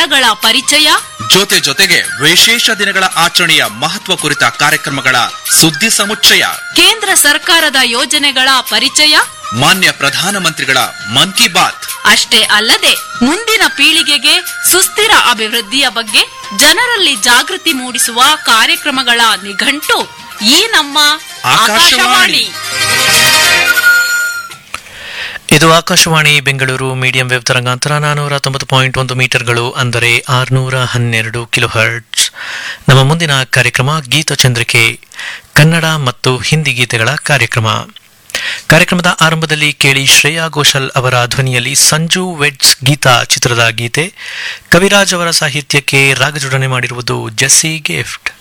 ಸ್ಥಳಗಳ ಪರಿಚಯ ಜೊತೆ ಜೊತೆಗೆ ವಿಶೇಷ ದಿನಗಳ ಆಚರಣೆಯ ಮಹತ್ವ ಕುರಿತ ಕಾರ್ಯಕ್ರಮಗಳ ಸುದ್ದಿ ಸಮುಚ್ಚಯ ಕೇಂದ್ರ ಸರ್ಕಾರದ ಯೋಜನೆಗಳ ಪರಿಚಯ ಮಾನ್ಯ ಪ್ರಧಾನಮಂತ್ರಿಗಳ ಮನ್ ಕಿ ಬಾತ್ ಅಷ್ಟೇ ಅಲ್ಲದೆ ಮುಂದಿನ ಪೀಳಿಗೆಗೆ ಸುಸ್ಥಿರ ಅಭಿವೃದ್ಧಿಯ ಬಗ್ಗೆ ಜನರಲ್ಲಿ ಜಾಗೃತಿ ಮೂಡಿಸುವ ಕಾರ್ಯಕ್ರಮಗಳ ನಿಘಂಟು ಈ ನಮ್ಮ ಆಕಾಶವಾಣಿ. ಆಕಾಶವಾಣಿ ಇದು ಆಕಾಶವಾಣಿ ಬೆಂಗಳೂರು ಮೀಡಿಯಂ ವೇವ್ ತರಂಗಾಂತರ ನಾನೂರ ತೊಂಬತ್ತು ಪಾಯಿಂಟ್ ಒಂದು ಮೀಟರ್ಗಳು ಅಂದರೆ ಆರುನೂರ ಹನ್ನೆರಡು ಕಿಲೋ ಹರ್ಟ್ಸ್ ನಮ್ಮ ಮುಂದಿನ ಕಾರ್ಯಕ್ರಮ ಗೀತಚಂದ್ರಿಕೆ ಕನ್ನಡ ಮತ್ತು ಹಿಂದಿ ಗೀತೆಗಳ ಕಾರ್ಯಕ್ರಮ ಕಾರ್ಯಕ್ರಮದ ಆರಂಭದಲ್ಲಿ ಕೇಳಿ ಶ್ರೇಯಾ ಘೋಷಲ್ ಅವರ ಧ್ವನಿಯಲ್ಲಿ ಸಂಜು ವೆಡ್ಸ್ ಗೀತಾ ಚಿತ್ರದ ಗೀತೆ ಕವಿರಾಜ್ ಅವರ ಸಾಹಿತ್ಯಕ್ಕೆ ರಾಗಜೋಡಣೆ ಮಾಡಿರುವುದು ಜೆಸ್ಸಿ ಗಿಫ್ಟ್